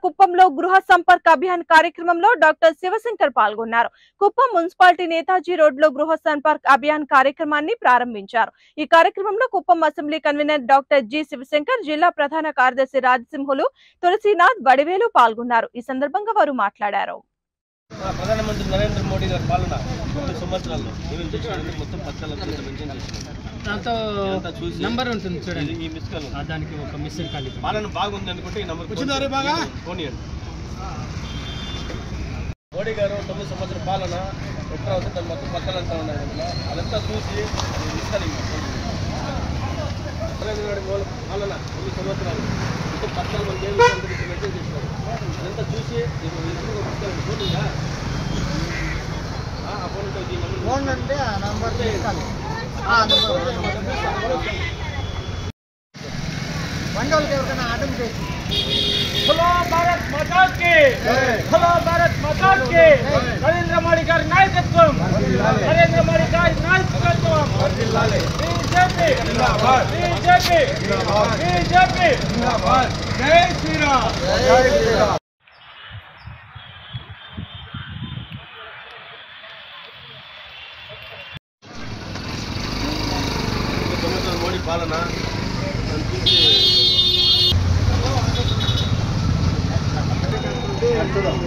కుప్పంలో గృహ సంపర్క్ అభియాన్ కార్యక్రమంలో డాక్టర్ శివశంకర్ పాల్గొన్నారు కుప్పం మున్సిపాలిటీ నేతాజీ రోడ్లో గృహ సంపర్క్ అభియాన్ కార్యక్రమాన్ని ప్రారంభించారు ఈ కార్యక్రమంలో Kuppam assembly convener doctor G Sivashankar జిల్లా ప్రధాన కార్యదర్శి రాజసింహులు తులసీనాథ్ వడివేలు పాల్గొన్నారు ఈ సందర్భంగా వారు మాట్లాడారు ఆ ప్రధానమంత్రి నరేంద్ర మోడీ గారి పాలన తొమ్మిది సంవత్సరాల్లో ఏమేమి చేసినారంటే మొత్తం పథకాలు అంతా మెన్షన్ చేసినారు దాంతో ఇదంతా చూసి నంబర్ ఉంటుంది చూడండి ఇది ఈ మిస్ కాల్ ఆ, దానికి ఒక మిస్సింగ్ కాల్ ఇవ్వండి. పాలన బాగుంది అనుకుంటే ఈ నంబర్ వచ్చిందా బాగా? పోనీయండి మోడీ గారు తొమ్మిది సంవత్సరాల పాలన ఎట్లా ఉంది దాని మొత్తం పథకాలు అంతా ఉన్నాయి అందులో అదంతా చూసి అది మిస్ కాల్ నరేంద్ర మోడీ వాళ్ళ పాలన తొమ్మిది సంవత్సరాలు మొత్తం పథకాలు మనకి ఏమి మెన్షన్ చేసినారు అదంతా చూసి ఇప్పుడు ఎదురుగా మిస్ కాల్ ఫోన్ ఉందా ఆ, ఆ ఫోన్ ఉంటుంది ఈ నంబర్ ఫోన్ అంటే ఆ నంబర్ తీసుకోవాలి ఆ నంబర్ వంద వాళ్ళకి ఎవరికైనా ఆటం చేసి హలో భారత్ మాతా కి హలో భారత్ మాతా కి నరేంద్ర మోడీ గారి నాయకత్వం నరేంద్ర మోడీ గారి నాయకత్వం బీజేపీ బీజేపీ బీజేపీ జై శ్రీరామ్ తొమ్మిది సంవత్సరాల మోడీ పాలన దాన్ని చూసి